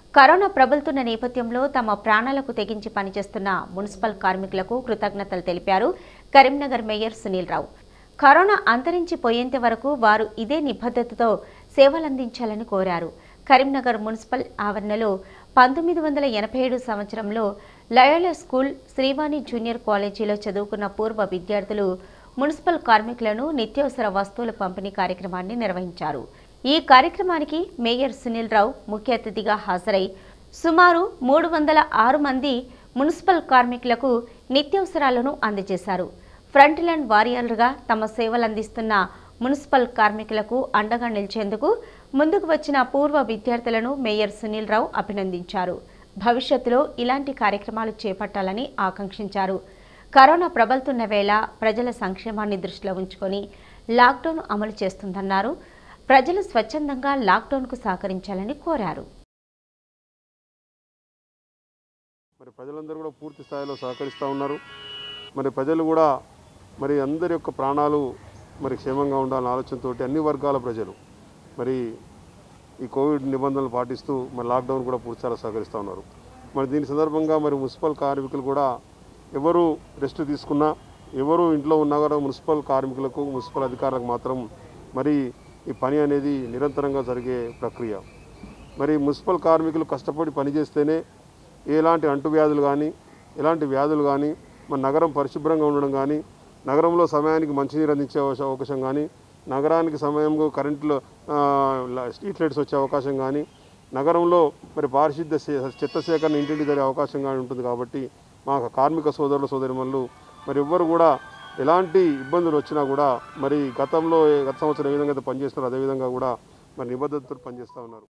corona ప్రబలుతున్న నేపథ్యంలో తమ ప్రాణాలకు తెగించి పనిచేస్తున్న మున్సిపల్ కార్మికులకు కృతజ్ఞతలు తెలిపారు కరీంనగర్ మేయర్ సునీల్ రావు కరోనా అంతరించిపోయేంత వరకు వారు ఇదే నిబద్ధతతో సేవలందించాలని కోరారు కరీంనగర్ మున్సిపల్ ఆవరణలో పంతొమ్మిది వందల ఎనభై ఏడు సంవత్సరంలో లయోలా స్కూల్ శ్రీవాణి జూనియర్ కాలేజీలో చదువుకున్న పూర్వ విద్యార్థులు మున్సిపల్ కార్మికులను నిత్యావసర వస్తువుల పంపిణీ కార్యక్రమాన్ని నిర్వహించారు ఈ కార్యక్రమానికి మేయర్ సునీల్ రావు ముఖ్య అతిథిగా హాజరై సుమారు మూడు వందల ఆరు మంది మున్సిపల్ కార్మికులకు నిత్యావసరాలను అందజేశారు ఫ్రంట్ లైన్ వారియర్లుగా తమ సేవలందిస్తున్న మున్సిపల్ కార్మికులకు అండగా నిలిచేందుకు ముందుకు వచ్చిన పూర్వ విద్యార్థులను మేయర్ సునీల్ రావు అభినందించారు భవిష్యత్తులో ఇలాంటి కార్యక్రమాలు చేపట్టాలని ఆకాంక్షించారు కరోనా ప్రబలుతున్న వేళ ప్రజల సంక్షేమాన్ని దృష్టిలో ఉంచుకొని లాక్డౌన్ అమలు చేస్తుందన్నారు ప్రజలు స్వచ్ఛందంగా లాక్డౌన్కు సహకరించాలని కోరారు మరి ప్రజలందరూ కూడా పూర్తి స్థాయిలో సహకరిస్తూ ఉన్నారు మరి ప్రజలు కూడా మరి అందరి యొక్క ప్రాణాలు మరి క్షేమంగా ఉండాలనే ఆలోచనతో అన్ని వర్గాల ప్రజలు మరి ఈ కోవిడ్ నిబంధనలు పాటిస్తూ మరి లాక్డౌన్ కూడా పూర్తి స్థాయిలో సహకరిస్తూ ఉన్నారు మరి దీని సందర్భంగా మరి మున్సిపల్ కార్మికులు కూడా ఎవరు రెస్ట్ తీసుకున్నా ఎవరు ఇంట్లో ఉన్నా కూడా మున్సిపల్ కార్మికులకు మున్సిపల్ అధికారులకు మాత్రం మరి ఈ పని అనేది నిరంతరంగా జరిగే ప్రక్రియ మరి మున్సిపల్ కార్మికులు కష్టపడి పనిచేస్తేనే ఎలాంటి అంటువ్యాధులు కానీ ఎలాంటి వ్యాధులు కానీ మన నగరం పరిశుభ్రంగా ఉండడం కానీ నగరంలో సమయానికి మంచినీరు అందించే అవకాశం- అవకాశం కానీ నగరానికి సమయంలో కరెంట్లో ఆ, ల- స్ట్రీట్ లైట్స్ వచ్చే అవకాశం కానీ నగరంలో మరి పారిశుద్ధ్య సే- చెత్త సేకరణ ఇంటింటి జరిగే అవకాశం కానీ ఉంటుంది కాబట్టి మా కార్మిక సోదరుల సోదరిమణులు మరి ఎవ్వరు కూడా ఎలాంటి ఇబ్బందులు వచ్చినా కూడా మరి గతంలో గత సంవత్సరం ఏ విధంగా అయితే పనిచేస్తున్నారో అదేవిధంగా కూడా మరి నిబద్ధతతో పనిచేస్తూ ఉన్నారు